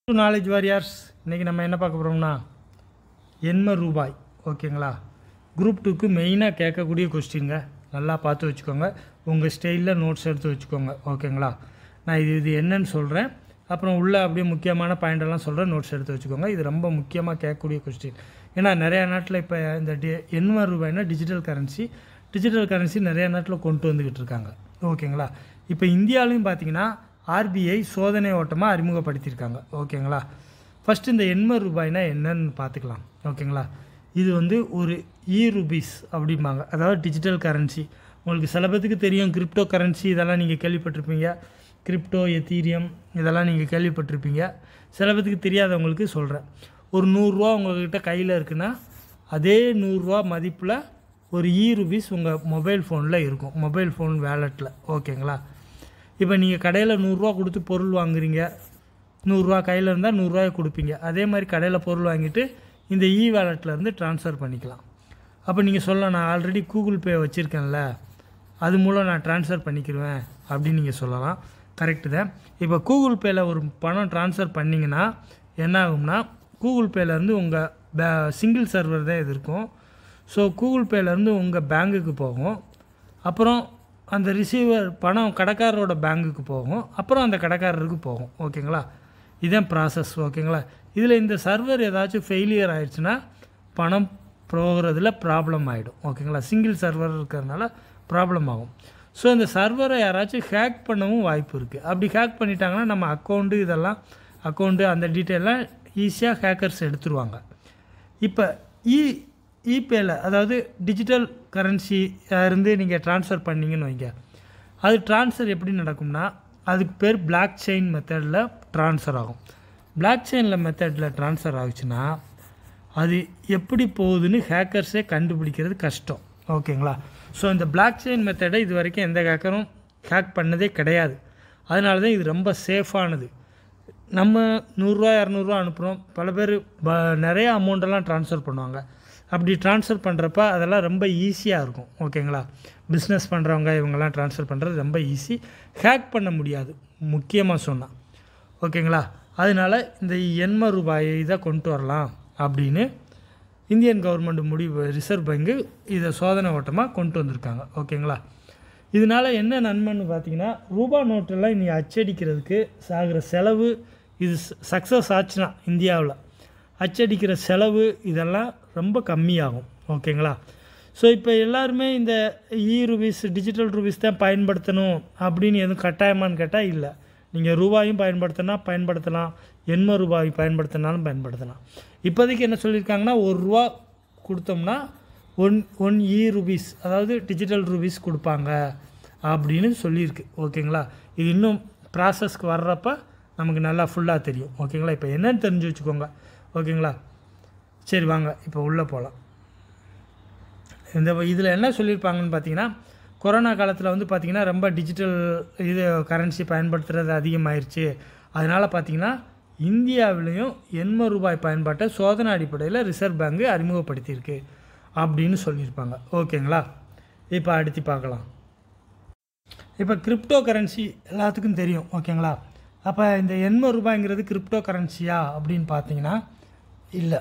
to knowledge வாரியார்ஸ் இன்றைக்கி நம்ம என்ன பார்க்க போகிறோம்னா எண்ம ரூபாய் ஓகேங்களா குரூப் டூக்கு மெயினாக கேட்கக்கூடிய கொஸ்டின்ங்க நல்லா பார்த்து வச்சுக்கோங்க உங்கள் ஸ்டைலில் நோட்ஸ் எடுத்து வச்சுக்கோங்க ஓகேங்களா நான் இது இது என்னன்னு சொல்கிறேன் அப்புறம் உள்ள அப்படியே முக்கியமான பாயிண்டெல்லாம் சொல்கிறேன் நோட்ஸ் எடுத்து வச்சுக்கோங்க இது ரொம்ப முக்கியமாக கேட்கக்கூடிய கொஸ்டின் ஏன்னா நிறையா நாட்டில் இப்போ இந்த டி எண்ம ரூபாய்னா டிஜிட்டல் கரன்சி டிஜிட்டல் கரன்சி நிறைய நாட்டில் கொண்டு வந்துக்கிட்டு இருக்காங்க ஓகேங்களா இப்போ இந்தியாவிலையும் பார்த்தீங்கன்னா ஆர்பிஐ சோதனை ஓட்டமாக அறிமுகப்படுத்தியிருக்காங்க ஓகேங்களா ஃபஸ்ட்டு இந்த எண்பது ரூபாய்னா என்னன்னு பார்த்துக்கலாம் ஓகேங்களா இது வந்து ஒரு இ ருபீஸ் அப்படிம்பாங்க அதாவது டிஜிட்டல் கரன்சி உங்களுக்கு சில பேத்துக்கு தெரியும் கிரிப்டோ கரன்சி இதெல்லாம் நீங்கள் கேள்விப்பட்டிருப்பீங்க கிரிப்டோ எத்தீரியம் இதெல்லாம் நீங்கள் கேள்விப்பட்டிருப்பீங்க சில பேத்துக்கு தெரியாதவங்களுக்கு சொல்கிறேன் ஒரு நூறுரூவா உங்கள்கிட்ட கையில் இருக்குன்னா அதே நூறுரூவா மதிப்பில் ஒரு இ ருபீஸ் உங்கள் மொபைல் ஃபோனில் இருக்கும் மொபைல் ஃபோன் வேலெட்டில் ஓகேங்களா இப்போ நீங்கள் கடையில் நூறுரூவா கொடுத்து பொருள் வாங்குறீங்க நூறுரூவா கையில் இருந்தால் நூறுரூவாயை கொடுப்பீங்க அதே மாதிரி கடையில் பொருள் வாங்கிட்டு இந்த இ வேலெட்லேருந்து ட்ரான்ஸ்ஃபர் பண்ணிக்கலாம் அப்போ நீங்கள் சொல்லலாம் நான் ஆல்ரெடி கூகுள் பே வச்சுருக்கேன்ல அது மூலம் நான் ட்ரான்ஸ்ஃபர் பண்ணிக்கிடுவேன் அப்படின்னு நீங்கள் சொல்லலாம் கரெக்டு தான் இப்போ கூகுள் பேயில் ஒரு பணம் ட்ரான்ஸ்ஃபர் பண்ணிங்கன்னா என்ன ஆகும்னா கூகுள் பேலேருந்து உங்கள் பே சிங்கிள் சர்வர் தான் இது இருக்கும் ஸோ கூகுள் பேலேருந்து உங்கள் பேங்குக்கு போகும் அப்புறம் அந்த ரிசீவர் பணம் கடைக்காரரோட பேங்குக்கு போகும் அப்புறம் அந்த கடைக்காரருக்கு போகும் ஓகேங்களா இதுதான் ப்ராசஸ் ஓகேங்களா இதில் இந்த சர்வர் ஏதாச்சும் ஃபெயிலியர் ஆயிடுச்சுன்னா பணம் போகிறதுல ப்ராப்ளம் ஆகிடும் ஓகேங்களா சிங்கிள் சர்வர் இருக்கிறதுனால ப்ராப்ளம் ஆகும் ஸோ இந்த சர்வரை யாராச்சும் ஹேக் பண்ணவும் வாய்ப்பு இருக்குது அப்படி ஹேக் பண்ணிட்டாங்கன்னா நம்ம அக்கௌண்ட்டு இதெல்லாம் அக்கௌண்ட்டு அந்த டீட்டெயிலாம் ஈஸியாக ஹேக்கர்ஸ் எடுத்துருவாங்க இப்போ இ இபேல அதாவது டிஜிட்டல் கரன்சி இருந்து நீங்கள் ட்ரான்ஸ்ஃபர் பண்ணீங்கன்னு வைங்க அது ட்ரான்ஸ்ஃபர் எப்படி நடக்கும்னா அதுக்கு பேர் பிளாக் செயின் மெத்தடில் ட்ரான்ஸ்ஃபர் ஆகும் பிளாக் செயினில் மெத்தடில் ட்ரான்ஸ்ஃபர் ஆகுச்சுன்னா அது எப்படி போகுதுன்னு ஹேக்கர்ஸே கண்டுபிடிக்கிறது கஷ்டம் ஓகேங்களா ஸோ இந்த பிளாக் செயின் மெத்தடை இது வரைக்கும் எந்த ஹேக்கரும் ஹேக் பண்ணதே கிடையாது அதனால தான் இது ரொம்ப சேஃபானது நம்ம நூறுரூவா இரநூறுவா அனுப்புகிறோம் பல பேர் ப நிறைய அமௌண்ட்டெல்லாம் ட்ரான்ஸ்ஃபர் பண்ணுவாங்க அப்படி ட்ரான்ஸ்ஃபர் பண்ணுறப்ப அதெல்லாம் ரொம்ப ஈஸியாக இருக்கும் ஓகேங்களா பிஸ்னஸ் பண்ணுறவங்க இவங்கெல்லாம் ட்ரான்ஸ்ஃபர் பண்ணுறது ரொம்ப ஈஸி ஹேக் பண்ண முடியாது முக்கியமாக சொன்னால் ஓகேங்களா அதனால் இந்த எண்பது ரூபாயை இதை கொண்டு வரலாம் அப்படின்னு இந்தியன் கவர்மெண்ட் முடிவு ரிசர்வ் பேங்கு இதை சோதனை ஓட்டமாக கொண்டு வந்திருக்காங்க ஓகேங்களா இதனால் என்ன நன்மைன்னு பார்த்தீங்கன்னா ரூபா நோட்டெல்லாம் இனி அச்சடிக்கிறதுக்கு சாகிற செலவு இது சக்ஸஸ் ஆச்சுன்னா இந்தியாவில் அச்சடிக்கிற செலவு இதெல்லாம் ரொம்ப கம்மியாகும் ஓகேங்களா ஸோ இப்போ எல்லாருமே இந்த இ ருபீஸ் டிஜிட்டல் ருபீஸ் தான் பயன்படுத்தணும் அப்படின்னு எதுவும் கட்டாயமான்னு கேட்டால் இல்லை நீங்கள் ரூபாயும் பயன்படுத்தினா பயன்படுத்தலாம் எண்பது ரூபாய் பயன்படுத்தினாலும் பயன்படுத்தலாம் இப்போதைக்கு என்ன சொல்லியிருக்காங்கன்னா ஒரு ரூபா கொடுத்தோம்னா ஒன் ஒன் இ ருபீஸ் அதாவது டிஜிட்டல் ருபீஸ் கொடுப்பாங்க அப்படின்னு சொல்லியிருக்கு ஓகேங்களா இது இன்னும் ப்ராசஸ்க்கு வர்றப்ப நமக்கு நல்லா ஃபுல்லாக தெரியும் ஓகேங்களா இப்போ என்னன்னு தெரிஞ்சு வச்சுக்கோங்க ஓகேங்களா சரி வாங்க இப்போ உள்ளே போகலாம் இந்த இதில் என்ன சொல்லியிருப்பாங்கன்னு பார்த்தீங்கன்னா கொரோனா காலத்தில் வந்து பார்த்திங்கன்னா ரொம்ப டிஜிட்டல் இது கரன்சி பயன்படுத்துகிறது அதிகமாயிருச்சு அதனால் பார்த்திங்கன்னா இந்தியாவிலையும் எண்பது ரூபாய் பயன்பாட்டை சோதனை அடிப்படையில் ரிசர்வ் பேங்கு அறிமுகப்படுத்தியிருக்கு அப்படின்னு சொல்லியிருப்பாங்க ஓகேங்களா இப்போ அடுத்து பார்க்கலாம் இப்போ கிரிப்டோ கரன்சி எல்லாத்துக்கும் தெரியும் ஓகேங்களா அப்போ இந்த எண்பது ரூபாய்ங்கிறது கிரிப்டோ கரன்சியா அப்படின்னு பார்த்தீங்கன்னா இல்லை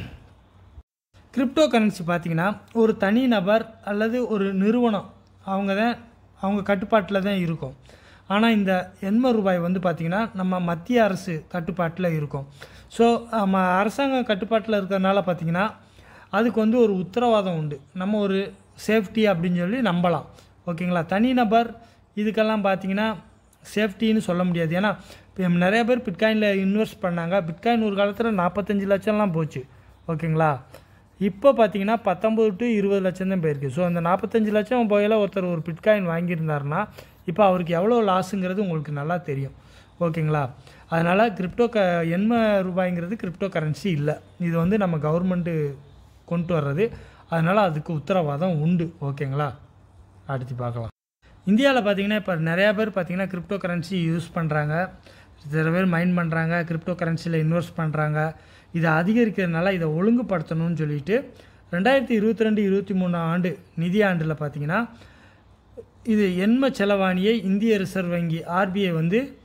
கிரிப்டோ கரன்சி பார்த்தீங்கன்னா ஒரு தனி நபர் அல்லது ஒரு நிறுவனம் அவங்க தான் அவங்க கட்டுப்பாட்டில் தான் இருக்கும் ஆனால் இந்த எண்பது ரூபாய் வந்து பார்த்திங்கன்னா நம்ம மத்திய அரசு கட்டுப்பாட்டில் இருக்கும் ஸோ நம்ம அரசாங்க கட்டுப்பாட்டில் இருக்கிறதுனால பார்த்திங்கன்னா அதுக்கு வந்து ஒரு உத்தரவாதம் உண்டு நம்ம ஒரு சேஃப்டி அப்படின்னு சொல்லி நம்பலாம் ஓகேங்களா தனிநபர் இதுக்கெல்லாம் பார்த்தீங்கன்னா சேஃப்டின்னு சொல்ல முடியாது ஏன்னா இப்போ நிறைய பேர் பிட்காயினில் இன்வெஸ்ட் பண்ணாங்க பிட்காயின் ஒரு காலத்தில் நாற்பத்தஞ்சு லட்சம்லாம் போச்சு ஓகேங்களா இப்போ பார்த்தீங்கன்னா பத்தொம்பது டு இருபது லட்சம் தான் போயிருக்கு ஸோ அந்த நாற்பத்தஞ்சு லட்சம் போயில ஒருத்தர் ஒரு பிட்காயின் வாங்கியிருந்தாருன்னா இப்போ அவருக்கு எவ்வளோ லாஸுங்கிறது உங்களுக்கு நல்லா தெரியும் ஓகேங்களா அதனால் கிரிப்டோ க எண்பது ரூபாய்ங்கிறது கிரிப்டோ கரன்சி இல்லை இது வந்து நம்ம கவர்மெண்ட்டு கொண்டு வர்றது அதனால் அதுக்கு உத்தரவாதம் உண்டு ஓகேங்களா அடுத்து பார்க்கலாம் இந்தியாவில் பார்த்தீங்கன்னா இப்போ நிறையா பேர் பார்த்தீங்கன்னா கிரிப்டோ கரன்சி யூஸ் பண்ணுறாங்க சில பேர் மைண்ட் பண்ணுறாங்க கிரிப்டோ கரன்சியில் இன்வெஸ்ட் பண்ணுறாங்க இதை அதிகரிக்கிறதுனால இதை ஒழுங்குபடுத்தணும்னு சொல்லிட்டு ரெண்டாயிரத்தி இருபத்தி ரெண்டு இருபத்தி மூணு ஆண்டு நிதி ஆண்டில் பார்த்தீங்கன்னா இது எண்ம செலவாணியை இந்திய ரிசர்வ் வங்கி ஆர்பிஐ வந்து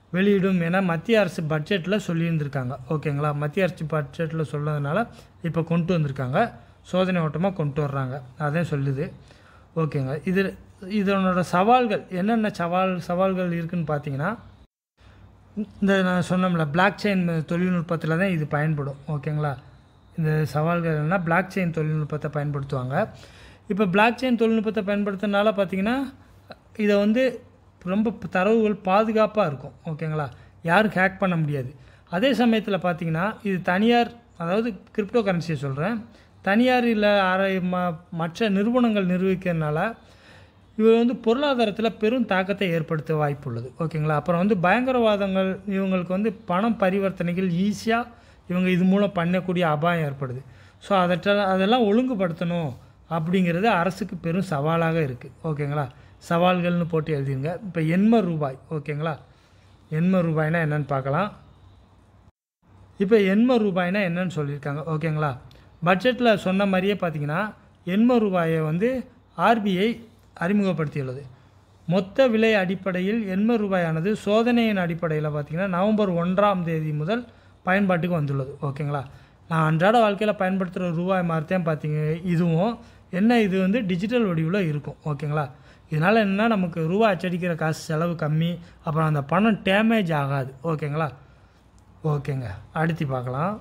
வெளியிடும் என மத்திய அரசு பட்ஜெட்டில் சொல்லியிருந்திருக்காங்க ஓகேங்களா மத்திய அரசு பட்ஜெட்டில் சொன்னதுனால இப்போ கொண்டு வந்திருக்காங்க சோதனை ஓட்டமாக கொண்டு வர்றாங்க அதான் சொல்லுது ஓகேங்க இது இதனோட சவால்கள் என்னென்ன சவால் சவால்கள் இருக்குன்னு பார்த்தீங்கன்னா இந்த நான் சொன்னோம்ல பிளாக் செயின் தொழில்நுட்பத்தில் தான் இது பயன்படும் ஓகேங்களா இந்த சவால்கள் என்னன்னா பிளாக் செயின் தொழில்நுட்பத்தை பயன்படுத்துவாங்க இப்போ பிளாக் செயின் தொழில்நுட்பத்தை பயன்படுத்துறதுனால பார்த்தீங்கன்னா இதை வந்து ரொம்ப தரவுகள் பாதுகாப்பாக இருக்கும் ஓகேங்களா யாரும் ஹேக் பண்ண முடியாது அதே சமயத்தில் பார்த்தீங்கன்னா இது தனியார் அதாவது கிரிப்டோ கரன்சியை சொல்கிறேன் தனியார் இல்லை அரை ம மற்ற நிறுவனங்கள் நிர்வகிக்கிறதுனால இவர் வந்து பொருளாதாரத்தில் பெரும் தாக்கத்தை ஏற்படுத்த வாய்ப்புள்ளது ஓகேங்களா அப்புறம் வந்து பயங்கரவாதங்கள் இவங்களுக்கு வந்து பணம் பரிவர்த்தனைகள் ஈஸியாக இவங்க இது மூலம் பண்ணக்கூடிய அபாயம் ஏற்படுது ஸோ அதற்ற அதெல்லாம் ஒழுங்குபடுத்தணும் அப்படிங்கிறது அரசுக்கு பெரும் சவாலாக இருக்குது ஓகேங்களா சவால்கள்னு போட்டு எழுதிருங்க இப்போ எண்ம ரூபாய் ஓகேங்களா எண்ம ரூபாய்னா என்னன்னு பார்க்கலாம் இப்போ எண்ம ரூபாய்னா என்னன்னு சொல்லியிருக்காங்க ஓகேங்களா பட்ஜெட்டில் சொன்ன மாதிரியே பார்த்தீங்கன்னா எண்ம ரூபாயை வந்து ஆர்பிஐ அறிமுகப்படுத்தியுள்ளது மொத்த விலை அடிப்படையில் எண்ம ரூபாயானது சோதனையின் அடிப்படையில் பார்த்தீங்கன்னா நவம்பர் ஒன்றாம் தேதி முதல் பயன்பாட்டுக்கு வந்துள்ளது ஓகேங்களா நான் அன்றாட வாழ்க்கையில் பயன்படுத்துகிற ரூபாய் மாதிரி தான் பார்த்தீங்க இதுவும் என்ன இது வந்து டிஜிட்டல் வடிவில் இருக்கும் ஓகேங்களா இதனால் என்னென்னா நமக்கு ரூபா அச்சடிக்கிற காசு செலவு கம்மி அப்புறம் அந்த பணம் டேமேஜ் ஆகாது ஓகேங்களா ஓகேங்க அடுத்து பார்க்கலாம்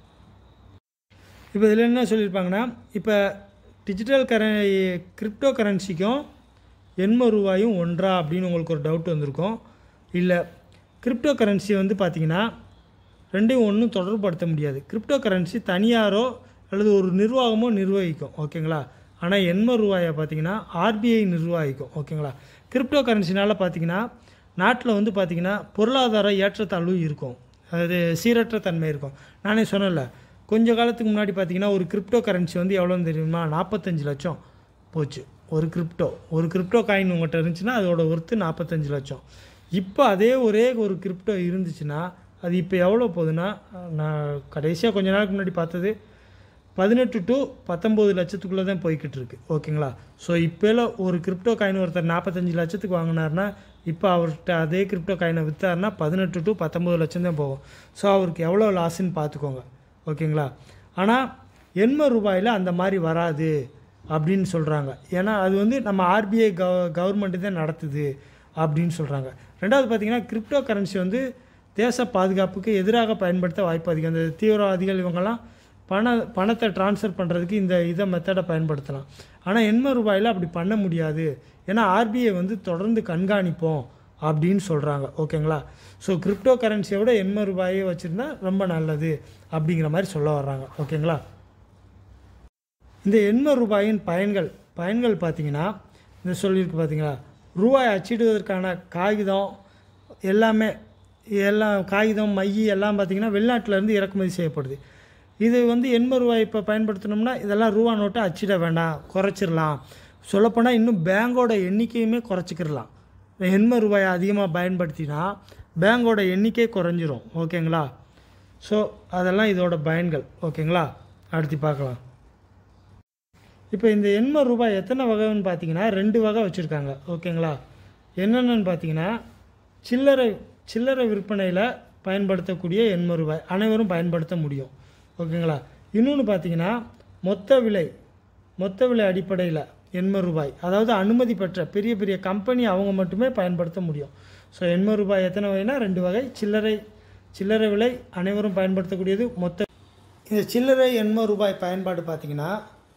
இப்போ இதில் என்ன சொல்லியிருப்பாங்கன்னா இப்போ டிஜிட்டல் கர கிரிப்டோ கரன்சிக்கும் எண்ம ரூபாயும் ஒன்றா அப்படின்னு உங்களுக்கு ஒரு டவுட் வந்திருக்கும் இல்லை கிரிப்டோ கரன்சி வந்து பார்த்திங்கன்னா ரெண்டையும் ஒன்றும் தொடர்புபடுத்த முடியாது கிரிப்டோ கரன்சி தனியாரோ அல்லது ஒரு நிர்வாகமோ நிர்வகிக்கும் ஓகேங்களா ஆனால் எண்ம ரூபாயை பார்த்தீங்கன்னா ஆர்பிஐ நிர்வகிக்கும் ஓகேங்களா கிரிப்டோ கரன்சினால் பார்த்தீங்கன்னா நாட்டில் வந்து பார்த்திங்கன்னா பொருளாதார ஏற்றத்தாழ்வு இருக்கும் அது சீரற்ற தன்மை இருக்கும் நானே சொன்னேன்ல கொஞ்ச காலத்துக்கு முன்னாடி பார்த்தீங்கன்னா ஒரு கிரிப்டோ கரன்சி வந்து எவ்வளோன்னு தெரியுமா நாற்பத்தஞ்சு லட்சம் போச்சு ஒரு கிரிப்டோ ஒரு கிரிப்டோ காயின் உங்கள்கிட்ட இருந்துச்சுன்னா அதோட ஒர்த்து நாற்பத்தஞ்சு லட்சம் இப்போ அதே ஒரே ஒரு கிரிப்டோ இருந்துச்சுன்னா அது இப்போ எவ்வளோ போகுதுன்னா நான் கடைசியாக கொஞ்ச நாளுக்கு முன்னாடி பார்த்தது பதினெட்டு டு பத்தொம்போது லட்சத்துக்குள்ளே தான் போய்கிட்டு இருக்கு ஓகேங்களா ஸோ இப்போலாம் ஒரு கிரிப்டோ காயின் ஒருத்தர் நாற்பத்தஞ்சு லட்சத்துக்கு வாங்கினார்னா இப்போ அவர்கிட்ட அதே கிரிப்டோ காயினை விற்றாருன்னா பதினெட்டு டு பத்தொம்போது லட்சம் தான் போகும் ஸோ அவருக்கு எவ்வளோ லாஸ்ன்னு பார்த்துக்கோங்க ஓகேங்களா ஆனால் எண்ம ரூபாயில் அந்த மாதிரி வராது அப்படின்னு சொல்கிறாங்க ஏன்னா அது வந்து நம்ம ஆர்பிஐ கவ கவர்மெண்ட்டு தான் நடத்துது அப்படின்னு சொல்கிறாங்க ரெண்டாவது பார்த்தீங்கன்னா கிரிப்டோ கரன்சி வந்து தேச பாதுகாப்புக்கு எதிராக பயன்படுத்த வாய்ப்பு அதிகம் இந்த தீவிரவாதிகள் இவங்கெல்லாம் பண பணத்தை ட்ரான்ஸ்ஃபர் பண்ணுறதுக்கு இந்த இதை மெத்தடை பயன்படுத்தலாம் ஆனால் எண்ம ரூபாயில் அப்படி பண்ண முடியாது ஏன்னா ஆர்பிஐ வந்து தொடர்ந்து கண்காணிப்போம் அப்படின்னு சொல்கிறாங்க ஓகேங்களா ஸோ கிரிப்டோ கரன்சியை விட எண்ம ரூபாயை வச்சுருந்தா ரொம்ப நல்லது அப்படிங்கிற மாதிரி சொல்ல வர்றாங்க ஓகேங்களா இந்த எண்ம ரூபாயின் பயன்கள் பயன்கள் பார்த்தீங்கன்னா இந்த சொல்லியிருக்கு பார்த்தீங்களா ரூபாய் அச்சிடுவதற்கான காகிதம் எல்லாமே எல்லாம் காகிதம் மை எல்லாம் பார்த்தீங்கன்னா வெளிநாட்டிலேருந்து இறக்குமதி செய்யப்படுது இது வந்து எண்பது ரூபாய் இப்போ பயன்படுத்தினோம்னா இதெல்லாம் ரூபா நோட்டை அச்சிட வேண்டாம் குறைச்சிடலாம் சொல்லப்போனால் இன்னும் பேங்கோட எண்ணிக்கையுமே குறைச்சிக்கிடலாம் எண்பது ரூபாயை அதிகமாக பயன்படுத்தினா பேங்கோட எண்ணிக்கை குறைஞ்சிரும் ஓகேங்களா ஸோ அதெல்லாம் இதோட பயன்கள் ஓகேங்களா அடுத்து பார்க்கலாம் இப்போ இந்த எண்பது ரூபாய் எத்தனை வகைன்னு பார்த்தீங்கன்னா ரெண்டு வகை வச்சுருக்காங்க ஓகேங்களா என்னென்னு பார்த்தீங்கன்னா சில்லறை சில்லறை விற்பனையில் பயன்படுத்தக்கூடிய எண்பது ரூபாய் அனைவரும் பயன்படுத்த முடியும் ஓகேங்களா இன்னொன்று பார்த்தீங்கன்னா மொத்த விலை மொத்த விலை அடிப்படையில் எண்பது ரூபாய் அதாவது அனுமதி பெற்ற பெரிய பெரிய கம்பெனி அவங்க மட்டுமே பயன்படுத்த முடியும் ஸோ எண்பது ரூபாய் எத்தனை வகைனா ரெண்டு வகை சில்லறை சில்லறை விலை அனைவரும் பயன்படுத்தக்கூடியது மொத்த இந்த சில்லறை எண்பது ரூபாய் பயன்பாடு பார்த்தீங்கன்னா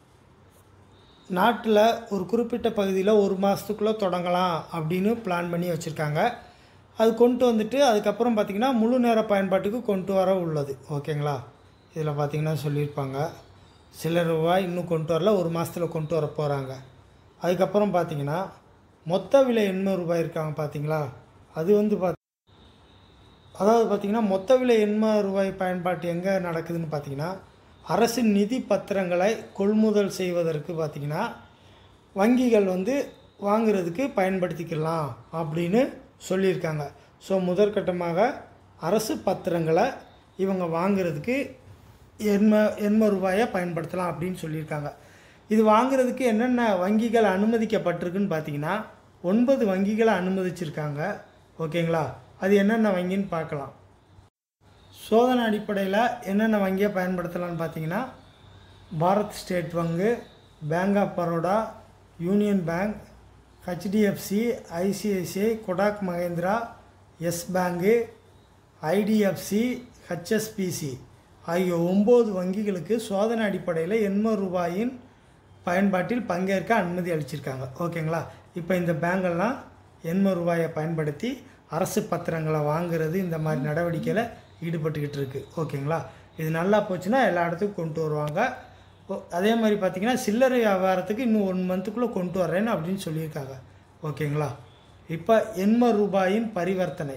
நாட்டில் ஒரு குறிப்பிட்ட பகுதியில் ஒரு மாதத்துக்குள்ளே தொடங்கலாம் அப்படின்னு பிளான் பண்ணி வச்சுருக்காங்க அது கொண்டு வந்துட்டு அதுக்கப்புறம் பார்த்திங்கன்னா முழு நேர பயன்பாட்டுக்கு கொண்டு வர உள்ளது ஓகேங்களா இதில் பார்த்திங்கன்னா சொல்லியிருப்பாங்க சில ரூபாய் இன்னும் கொண்டு வரல ஒரு மாதத்தில் கொண்டு வர போகிறாங்க அதுக்கப்புறம் பார்த்திங்கன்னா மொத்த விலை எண்பது ரூபாய் இருக்காங்க பார்த்தீங்களா அது வந்து பார்த்து அதாவது பார்த்திங்கன்னா மொத்த விலை எண்பது ரூபாய் பயன்பாட்டு எங்கே நடக்குதுன்னு பார்த்தீங்கன்னா அரசின் நிதி பத்திரங்களை கொள்முதல் செய்வதற்கு பார்த்திங்கன்னா வங்கிகள் வந்து வாங்குறதுக்கு பயன்படுத்திக்கலாம் அப்படின்னு சொல்லியிருக்காங்க ஸோ முதற்கட்டமாக அரசு பத்திரங்களை இவங்க வாங்குறதுக்கு எண்ம எண்பது ரூபாயை பயன்படுத்தலாம் அப்படின்னு சொல்லியிருக்காங்க இது வாங்குறதுக்கு என்னென்ன வங்கிகள் அனுமதிக்கப்பட்டிருக்குன்னு பார்த்தீங்கன்னா ஒன்பது வங்கிகளை அனுமதிச்சிருக்காங்க ஓகேங்களா அது என்னென்ன வங்கின்னு பார்க்கலாம் சோதனை அடிப்படையில் என்னென்ன வங்கியை பயன்படுத்தலாம்னு பார்த்தீங்கன்னா பாரத் ஸ்டேட் வங்கு Bank of Baroda Union Bank HDFC ICICI Kotak Mahindra Yes Bank IDFC HSBC ஆகிய ஒம்பது வங்கிகளுக்கு சோதனை அடிப்படையில் எண்பது ரூபாயின் பயன்பாட்டில் பங்கேற்க அனுமதி அளிச்சிருக்காங்க ஓகேங்களா இப்போ இந்த பேங்கெல்லாம் எண்பது ரூபாயை பயன்படுத்தி அரசு பத்திரங்களை வாங்குறது இந்த மாதிரி நடவடிக்கையில் ஈடுபட்டுக்கிட்டு இருக்கு ஓகேங்களா இது நல்லா போச்சுன்னா எல்லா இடத்துக்கும் கொண்டு வருவாங்க ஓ- அதே மாதிரி பார்த்தீங்கன்னா சில்லறை வியாபாரத்துக்கு இன்னும் ஒன் மந்த்துக்குள்ளே கொண்டு வரேன்னு அப்படின்னு சொல்லியிருக்காங்க ஓகேங்களா இப்போ எண்பது ரூபாயின் பரிவர்த்தனை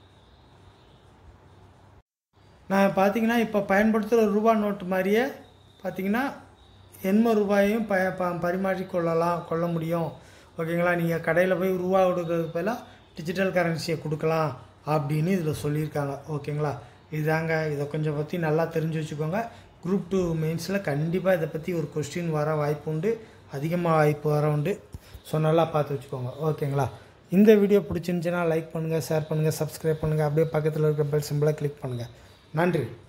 நான் பார்த்தீங்கன்னா இப்போ பயன்படுத்துகிற ரூபா நோட்டு மாதிரியே பார்த்தீங்கன்னா எண்பது ரூபாயையும் ப ப பரிமாறிக்கொள்ளலாம் கொள்ள முடியும் ஓகேங்களா நீங்கள் கடையில் போய் ரூபா கொடுக்கறதுக்கு பதிலாக டிஜிட்டல் கரன்சியை கொடுக்கலாம் அப்படின்னு இதில் சொல்லியிருக்காங்க ஓகேங்களா இதாங்க இதை கொஞ்சம் பற்றி நல்லா தெரிஞ்சு வச்சுக்கோங்க குரூப் டூ மெயின்ஸில் கண்டிப்பாக இதை பற்றி ஒரு கொஸ்டின் வர வாய்ப்பு உண்டு அதிகமாக வாய்ப்பு வர உண்டு ஸோ நல்லா பார்த்து வச்சுக்கோங்க ஓகேங்களா இந்த வீடியோ பிடிச்சிருந்துச்சுன்னா லைக் பண்ணுங்கள் ஷேர் பண்ணுங்கள் சப்ஸ்கிரைப் பண்ணுங்கள் அப்படியே பக்கத்தில் இருக்க பெல் சிம்பிளை கிளிக் பண்ணுங்கள் நன்றி